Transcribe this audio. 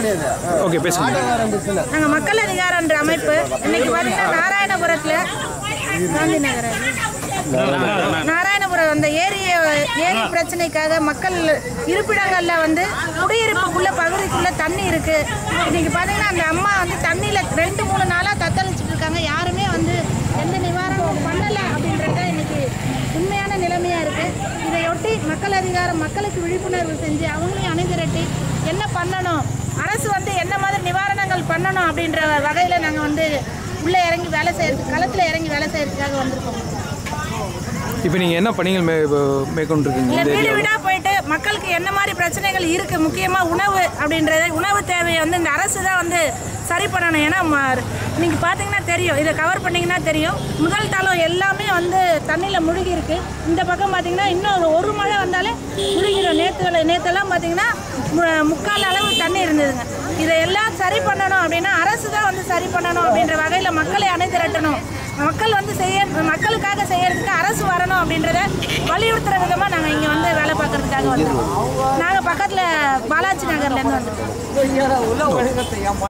okay பேசுங்க நாங்கள் மக்கள் அதிகாரன்ற அமைப்பு இன்னைக்கு பார்த்தீங்கன்னா நாராயணபுரத்தில் காந்தி நகர் நாராயணபுரம் அந்த ஏரி ஏரி பிரச்சனைக்காக மக்கள் இருப்பிடங்கள்ல வந்து குடியிருப்புக்குள்ள பகுதிக்குள்ள தண்ணி இருக்கு இன்னைக்கு பார்த்தீங்கன்னா அந்த அம்மா வந்து தண்ணியில ரெண்டு மூணு நாளாக தத்தளிச்சுட்டு இருக்காங்க யாருமே வந்து எந்த நிவாரணமும் பண்ணலை அப்படின்றத இன்னைக்கு உண்மையான நிலைமையா இருக்கு இதையொட்டி மக்கள் அதிகாரம் மக்களுக்கு விழிப்புணர்வு செஞ்சு அவங்களையும் அணிதிரட்டி என்ன பண்ணணும் அரசு வந்து என்ன மாதிரி நிவாரணங்கள் பண்ணணும் அப்படின்ற வகையில் நாங்கள் வந்து உள்ளே இறங்கி வேலை செய்யறதுக்கு களத்தில் இறங்கி வேலை செய்யறதுக்காக வந்திருக்கோம் இப்போ நீங்கள் என்ன பணிகள் மே மேற்கொண்டிருக்கீங்க இல்லை இந்த வீடு ஏரியாவில் வீடாக போயிட்டு மக்களுக்கு என்ன மாதிரி பிரச்சனைகள் இருக்குது முக்கியமாக உணவு அப்படின்றத உணவு தேவையை வந்து இந்த அரசு தான் வந்து சரி பண்ணணும் ஏன்னா ம- நீங்க பார்த்தீங்கன்னா தெரியும் இதை கவர் பண்ணீங்கன்னா தெரியும் முதல் தளம் எல்லாமே வந்து தண்ணியில் முழுகி இருக்கு இந்த பக்கம் பார்த்தீங்கன்னா இன்னும் ஒரு ஒரு மழை வந்தாலே முழுகிடும் நேற்று நேற்றெல்லாம் பார்த்தீங்கன்னா மு- முக்கால் அளவு தண்ணி இருந்ததுங்க இதை எல்லாம் சரி பண்ணணும் அப்படின்னா அரசு தான் வந்து சரி பண்ணணும் அப்படின்ற வகையில் மக்களை அணிதிரட்டணும் மக்கள் வந்து செய்ய மக்களுக்காக செய்யறதுக்கு அரசு வரணும் அப்படின்றத வலியுறுத்துற விதமாக நாங்கள் இங்கே வந்து வேலை பார்க்கறதுக்காக வந்தோம் நாங்கள் பக்கத்தில் பாலாஜி நகர்லேருந்து வந்திருக்கோம்